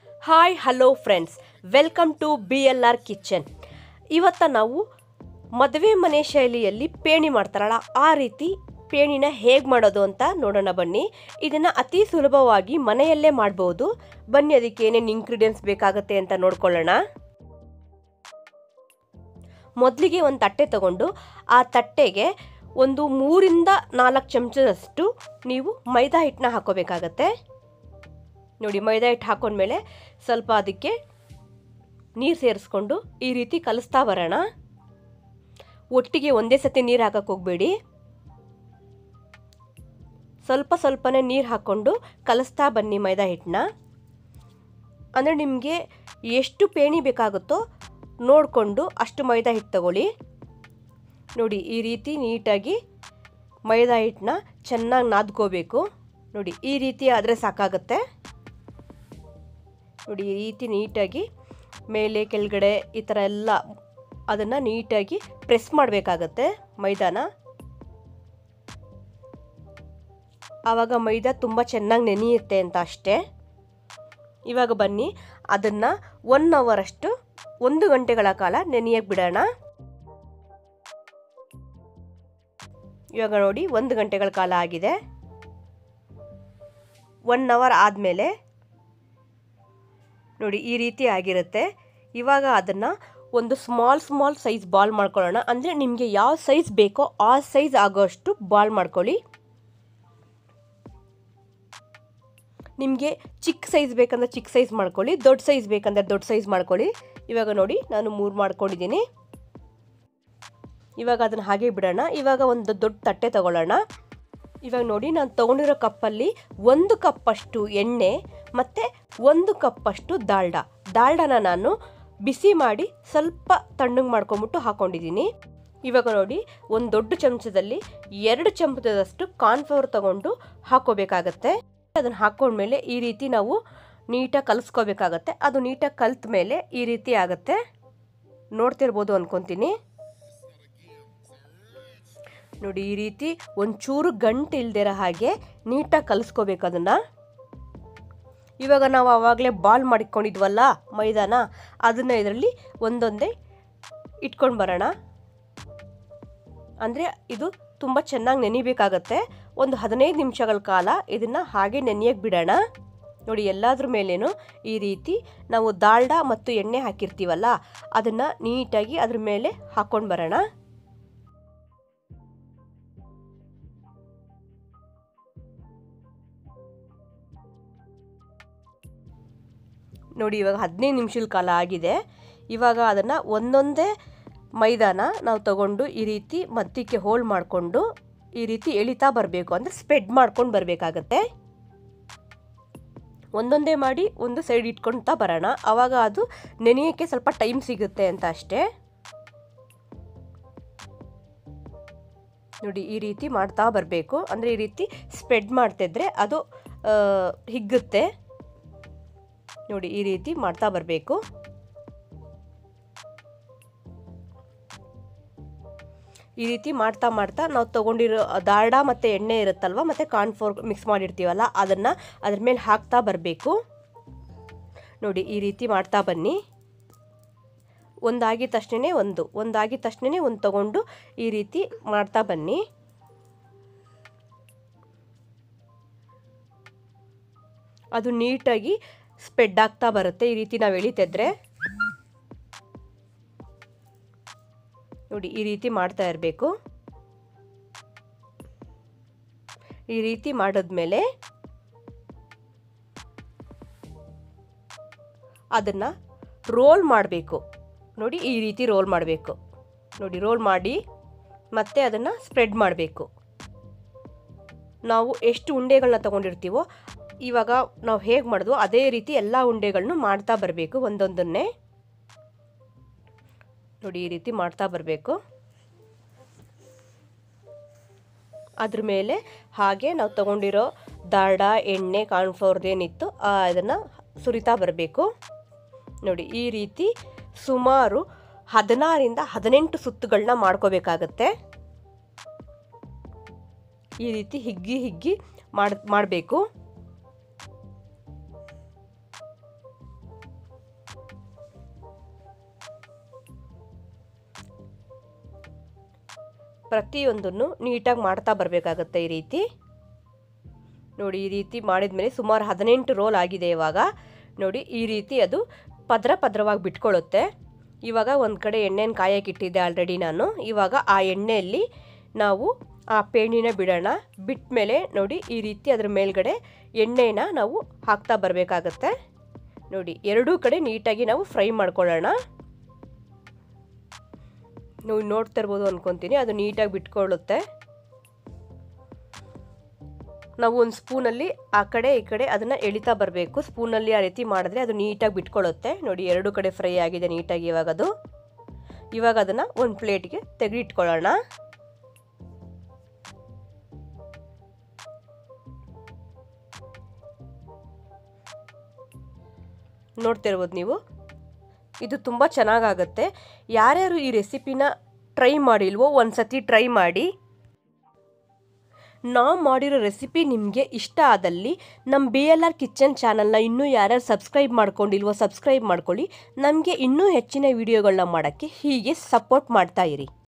hi hello friends welcome to B L R kitchen ಇವತ್ತ ನಾವು ಮದುವೆ ಮನೆ ಶೈಲಿಯಲ್ಲಿ ಪೇಣಿ ಮಾಡ್ತಾರಲ್ಲ ಆ ರೀತಿ ಪೇಣಿನ ಹೇಗೆ ಮಾಡೋದು ಅಂತ ನೋಡೋಣ ಬನ್ನಿ ಇದನ್ನು ಅತಿ ಸುಲಭವಾಗಿ ಮನೆಯಲ್ಲೇ ಮಾಡ್ಬೋದು ಬನ್ನಿ ಅದಕ್ಕೆ ಏನೇನು ಇಂಗ್ರೀಡಿಯೆಂಟ್ಸ್ ಬೇಕಾಗುತ್ತೆ ಅಂತ ನೋಡ್ಕೊಳ್ಳೋಣ ಮೊದಲಿಗೆ ಒಂದು ತಟ್ಟೆ ತಗೊಂಡು ಆ ತಟ್ಟೆಗೆ ಒಂದು ಮೂರಿಂದ ನಾಲ್ಕು ಚಮಚದಷ್ಟು ನೀವು ಮೈದಾ ಹಿಟ್ಟನ್ನ ಹಾಕೋಬೇಕಾಗತ್ತೆ ನೋಡಿ ಮೈದಾ ಹಿಟ್ಟು ಹಾಕೊಂಡ್ಮೇಲೆ ಸ್ವಲ್ಪ ಅದಕ್ಕೆ ನೀರು ಸೇರಿಸ್ಕೊಂಡು ಈ ರೀತಿ ಕಲಿಸ್ತಾ ಬರೋಣ ಒಟ್ಟಿಗೆ ಒಂದೇ ಸತಿ ನೀರು ಹಾಕಕ್ಕೆ ಹೋಗಬೇಡಿ ಸ್ವಲ್ಪ ಸ್ವಲ್ಪನೇ ನೀರು ಹಾಕ್ಕೊಂಡು ಕಲಿಸ್ತಾ ಬನ್ನಿ ಮೈದಾ ಹಿಟ್ಟನ್ನ ಅಂದರೆ ನಿಮಗೆ ಎಷ್ಟು ಪೇಣಿ ಬೇಕಾಗುತ್ತೋ ನೋಡಿಕೊಂಡು ಅಷ್ಟು ಮೈದಾ ಹಿಟ್ಟು ತಗೊಳ್ಳಿ ನೋಡಿ ಈ ರೀತಿ ನೀಟಾಗಿ ಮೈದಾ ಹಿಟ್ಟನ್ನ ಚೆನ್ನಾಗಿ ನಾದ್ಕೋಬೇಕು ನೋಡಿ ಈ ರೀತಿ ಆದರೆ ಸಾಕಾಗುತ್ತೆ ನೋಡಿ ಈ ರೀತಿ ನೀಟಾಗಿ ಮೇಲೆ ಕೆಳಗಡೆ ಈ ಥರ ಎಲ್ಲ ಅದನ್ನು ನೀಟಾಗಿ ಪ್ರೆಸ್ ಮಾಡಬೇಕಾಗತ್ತೆ ಮೈದಾನ ಆವಾಗ ಮೈದಾ ತುಂಬ ಚೆನ್ನಾಗಿ ನೆನೆಯುತ್ತೆ ಅಂತ ಅಷ್ಟೇ ಇವಾಗ ಬನ್ನಿ ಅದನ್ನು ಒನ್ ಅವರಷ್ಟು ಒಂದು ಗಂಟೆಗಳ ಕಾಲ ನೆನೆಯಕ್ಕೆ ಬಿಡೋಣ ಇವಾಗ ನೋಡಿ ಒಂದು ಗಂಟೆಗಳ ಕಾಲ ಆಗಿದೆ ಒನ್ ಅವರ್ ಆದಮೇಲೆ ನೋಡಿ ಈ ರೀತಿ ಆಗಿರುತ್ತೆ ಇವಾಗ ಅದನ್ನು ಒಂದು ಸ್ಮಾಲ್ ಸ್ಮಾಲ್ ಸೈಜ್ ಬಾಲ್ ಮಾಡ್ಕೊಳ್ಳೋಣ ಅಂದರೆ ನಿಮಗೆ ಯಾವ ಸೈಜ್ ಬೇಕೋ ಆ ಸೈಜ್ ಆಗೋಷ್ಟು ಬಾಲ್ ಮಾಡ್ಕೊಳ್ಳಿ ನಿಮಗೆ ಚಿಕ್ಕ ಸೈಜ್ ಬೇಕಂದ್ರೆ ಚಿಕ್ಕ ಸೈಜ್ ಮಾಡ್ಕೊಳ್ಳಿ ದೊಡ್ಡ ಸೈಜ್ ಬೇಕಂದ್ರೆ ದೊಡ್ಡ ಸೈಜ್ ಮಾಡ್ಕೊಳ್ಳಿ ಇವಾಗ ನೋಡಿ ನಾನು ಮೂರು ಮಾಡ್ಕೊಂಡಿದ್ದೀನಿ ಇವಾಗ ಅದನ್ನು ಹಾಗೆ ಬಿಡೋಣ ಇವಾಗ ಒಂದು ದೊಡ್ಡ ತಟ್ಟೆ ತಗೊಳ್ಳೋಣ ಇವಾಗ ನೋಡಿ ನಾನು ತೊಗೊಂಡಿರೋ ಕಪ್ಪಲ್ಲಿ ಒಂದು ಕಪ್ಪಷ್ಟು ಎಣ್ಣೆ ಮತ್ತು ಒಂದು ಕಪ್ಪಷ್ಟು ದಾಲ್ಡ ದಾಲ್ಡನ ನಾನು ಬಿಸಿ ಮಾಡಿ ಸ್ವಲ್ಪ ತಣ್ಣಗೆ ಮಾಡ್ಕೊಂಬಿಟ್ಟು ಹಾಕ್ಕೊಂಡಿದ್ದೀನಿ ಇವಾಗ ನೋಡಿ ಒಂದು ದೊಡ್ಡ ಚಮಚದಲ್ಲಿ ಎರಡು ಚಮಚದಷ್ಟು ಕಾರ್ನ್ಫ್ಲವರ್ ತಗೊಂಡು ಹಾಕೋಬೇಕಾಗತ್ತೆ ಅದನ್ನು ಹಾಕ್ಕೊಂಡ್ಮೇಲೆ ಈ ರೀತಿ ನಾವು ನೀಟಾಗಿ ಕಲಿಸ್ಕೋಬೇಕಾಗತ್ತೆ ಅದು ನೀಟಾಗಿ ಕಲ್ತ ಮೇಲೆ ಈ ರೀತಿ ಆಗುತ್ತೆ ನೋಡ್ತಿರ್ಬೋದು ಅನ್ಕೊತೀನಿ ನೋಡಿ ಈ ರೀತಿ ಒಂಚೂರು ಗಂಟು ಇಲ್ದಿರೋ ಹಾಗೆ ನೀಟಾಗಿ ಕಲಿಸ್ಕೋಬೇಕು ಅದನ್ನು ಇವಾಗ ನಾವು ಆವಾಗಲೇ ಬಾಲ್ ಮಾಡಿಕೊಂಡಿದ್ವಲ್ಲ ಮೈದಾನ ಅದನ್ನು ಇದರಲ್ಲಿ ಒಂದೊಂದೇ ಇಟ್ಕೊಂಡು ಬರೋಣ ಅಂದರೆ ಇದು ತುಂಬ ಚೆನ್ನಾಗಿ ನೆನಿಬೇಕಾಗತ್ತೆ ಒಂದು ಹದಿನೈದು ನಿಮಿಷಗಳ ಕಾಲ ಇದನ್ನು ಹಾಗೆ ನೆನೆಯಕ್ಕೆ ಬಿಡೋಣ ನೋಡಿ ಎಲ್ಲದ್ರ ಮೇಲೇನು ಈ ರೀತಿ ನಾವು ದಾಲ್ಡ ಮತ್ತು ಎಣ್ಣೆ ಹಾಕಿರ್ತೀವಲ್ಲ ಅದನ್ನು ನೀಟಾಗಿ ಅದ್ರ ಮೇಲೆ ಹಾಕ್ಕೊಂಡು ಬರೋಣ ನೋಡಿ ಇವಾಗ ಹದಿನೈದು ನಿಮಿಷದ ಕಾಲ ಆಗಿದೆ ಇವಾಗ ಅದನ್ನು ಒಂದೊಂದೇ ಮೈದಾನ ನಾವು ತಗೊಂಡು ಈ ರೀತಿ ಮಧ್ಯಕ್ಕೆ ಹೋಲ್ ಮಾಡಿಕೊಂಡು ಈ ರೀತಿ ಎಳಿತಾ ಬರಬೇಕು ಅಂದರೆ ಸ್ಪ್ರೆಡ್ ಮಾಡ್ಕೊಂಡು ಬರಬೇಕಾಗತ್ತೆ ಒಂದೊಂದೇ ಮಾಡಿ ಒಂದು ಸೈಡ್ ಇಟ್ಕೊಳ್ತಾ ಬರೋಣ ಆವಾಗ ಅದು ನೆನೆಯೋಕ್ಕೆ ಸ್ವಲ್ಪ ಟೈಮ್ ಸಿಗುತ್ತೆ ಅಂತ ಅಷ್ಟೇ ನೋಡಿ ಈ ರೀತಿ ಮಾಡ್ತಾ ಬರಬೇಕು ಅಂದರೆ ಈ ರೀತಿ ಸ್ಪ್ರೆಡ್ ಮಾಡ್ತಿದ್ರೆ ಅದು ಹಿಗ್ಗುತ್ತೆ ನೋಡಿ ಈ ರೀತಿ ಮಾಡ್ತಾ ಬರಬೇಕು ಈ ರೀತಿ ಮಾಡ್ತಾ ಮಾಡ್ತಾ ನಾವು ತೊಗೊಂಡಿರೋ ದಾಲ್ಡ ಮತ್ತು ಎಣ್ಣೆ ಇರುತ್ತಲ್ವ ಮತ್ತು ಕಾರ್ನ್ಫ್ಲೋರ್ ಮಿಕ್ಸ್ ಮಾಡಿರ್ತೀವಲ್ಲ ಅದನ್ನು ಅದ್ರ ಮೇಲೆ ಹಾಕ್ತಾ ಬರಬೇಕು ನೋಡಿ ಈ ರೀತಿ ಮಾಡ್ತಾ ಬನ್ನಿ ಒಂದಾಗಿದ ತಕ್ಷಣ ಒಂದು ಒಂದಾಗಿದ ತಕ್ಷಣ ಒಂದು ತಗೊಂಡು ಈ ರೀತಿ ಮಾಡ್ತಾ ಬನ್ನಿ ಅದು ನೀಟಾಗಿ ಸ್ಪ್ರೆಡ್ ಆಗ್ತಾ ಬರುತ್ತೆ ಈ ರೀತಿ ನಾವು ಎಳಿತಿದ್ರೆ ನೋಡಿ ಈ ರೀತಿ ಮಾಡ್ತಾ ಇರಬೇಕು ಈ ರೀತಿ ಮಾಡಿದ್ಮೇಲೆ ಅದನ್ನು ರೋಲ್ ಮಾಡಬೇಕು ನೋಡಿ ಈ ರೀತಿ ರೋಲ್ ಮಾಡಬೇಕು ನೋಡಿ ರೋಲ್ ಮಾಡಿ ಮತ್ತೆ ಅದನ್ನು ಸ್ಪ್ರೆಡ್ ಮಾಡಬೇಕು ನಾವು ಎಷ್ಟು ಉಂಡೆಗಳನ್ನ ತೊಗೊಂಡಿರ್ತೀವೋ ಇವಾಗ ನಾವು ಹೇಗೆ ಮಾಡಿದ್ವೋ ಅದೇ ರೀತಿ ಎಲ್ಲ ಉಂಡೆಗಳನ್ನು ಮಾಡ್ತಾ ಬರಬೇಕು ಒಂದೊಂದನ್ನೇ ನೋಡಿ ಈ ರೀತಿ ಮಾಡ್ತಾ ಬರಬೇಕು ಅದ್ರ ಮೇಲೆ ಹಾಗೆ ನಾವು ತಗೊಂಡಿರೋ ದಾಲ್ಡ ಎಣ್ಣೆ ಕಾರ್ನ್ಫ್ಲೋರ್ದೇನಿತ್ತು ಅದನ್ನು ಸುರಿತಾ ಬರಬೇಕು ನೋಡಿ ಈ ರೀತಿ ಸುಮಾರು ಹದಿನಾರಿಂದ ಹದಿನೆಂಟು ಸುತ್ತುಗಳನ್ನ ಮಾಡ್ಕೋಬೇಕಾಗತ್ತೆ ಈ ರೀತಿ ಹಿಗ್ಗಿ ಹಿಗ್ಗಿ ಮಾಡ್ ಮಾಡಬೇಕು ಪ್ರತಿಯೊಂದನ್ನು ನೀಟಾಗಿ ಮಾಡ್ತಾ ಬರಬೇಕಾಗತ್ತೆ ಈ ರೀತಿ ನೋಡಿ ಈ ರೀತಿ ಮಾಡಿದ ಮೇಲೆ ಸುಮಾರು ಹದಿನೆಂಟು ರೋಲ್ ಆಗಿದೆ ಇವಾಗ ನೋಡಿ ಈ ರೀತಿ ಅದು ಪದ್ರ ಪದ್ರವಾಗಿ ಬಿಟ್ಕೊಳ್ಳುತ್ತೆ ಇವಾಗ ಒಂದು ಕಡೆ ಎಣ್ಣೆನ ಕಾಯಕ್ಕೆ ಇಟ್ಟಿದ್ದೆ ಆಲ್ರೆಡಿ ನಾನು ಇವಾಗ ಆ ಎಣ್ಣೆಯಲ್ಲಿ ನಾವು ಆ ಪೇಣಿನ ಬಿಡೋಣ ಬಿಟ್ಟ ಮೇಲೆ ನೋಡಿ ಈ ರೀತಿ ಅದ್ರ ಮೇಲ್ಗಡೆ ಎಣ್ಣೆನ ನಾವು ಹಾಕ್ತಾ ಬರಬೇಕಾಗತ್ತೆ ನೋಡಿ ಎರಡೂ ಕಡೆ ನೀಟಾಗಿ ನಾವು ಫ್ರೈ ಮಾಡ್ಕೊಳ್ಳೋಣ ನೀವು ನೋಡ್ತಾ ಇರ್ಬೋದು ಅನ್ಕೊತೀನಿ ಅದು ನೀಟಾಗಿ ಬಿಟ್ಕೊಳ್ಳುತ್ತೆ ನಾವು ಒಂದು ಸ್ಪೂನಲ್ಲಿ ಆ ಕಡೆ ಈ ಕಡೆ ಅದನ್ನು ಎಳಿತಾ ಬರಬೇಕು ಸ್ಪೂನಲ್ಲಿ ಆ ರೀತಿ ಮಾಡಿದ್ರೆ ಅದು ನೀಟಾಗಿ ಬಿಟ್ಕೊಳ್ಳುತ್ತೆ ನೋಡಿ ಎರಡು ಕಡೆ ಫ್ರೈ ಆಗಿದೆ ನೀಟಾಗಿ ಇವಾಗ ಅದು ಇವಾಗ ಅದನ್ನು ಒಂದು ಪ್ಲೇಟ್ಗೆ ತೆಗೆದಿಟ್ಕೊಳ್ಳೋಣ ನೋಡ್ತಿರ್ಬೋದು ನೀವು ಇದು ತುಂಬ ಚೆನ್ನಾಗಾಗುತ್ತೆ ಯಾರ್ಯಾರು ಈ ರೆಸಿಪಿನ ಟ್ರೈ ಮಾಡಿಲ್ವೋ ಒಂದು ಸತಿ ಟ್ರೈ ಮಾಡಿ ನಾವು ಮಾಡಿರೋ ರೆಸಿಪಿ ನಿಮಗೆ ಇಷ್ಟ ಆದಲ್ಲಿ ನಮ್ಮ ಬಿ ಎಲ್ ಆರ್ ಕಿಚನ್ ಚಾನಲ್ನ ಇನ್ನೂ ಯಾರ್ಯಾರು ಸಬ್ಸ್ಕ್ರೈಬ್ ಮಾಡ್ಕೊಂಡಿಲ್ವೋ ಸಬ್ಸ್ಕ್ರೈಬ್ ಮಾಡ್ಕೊಳ್ಳಿ ನಮಗೆ ಇನ್ನೂ ಹೆಚ್ಚಿನ ವಿಡಿಯೋಗಳನ್ನ ಮಾಡೋಕ್ಕೆ ಹೀಗೆ ಸಪೋರ್ಟ್ ಮಾಡ್ತಾ ಇರಿ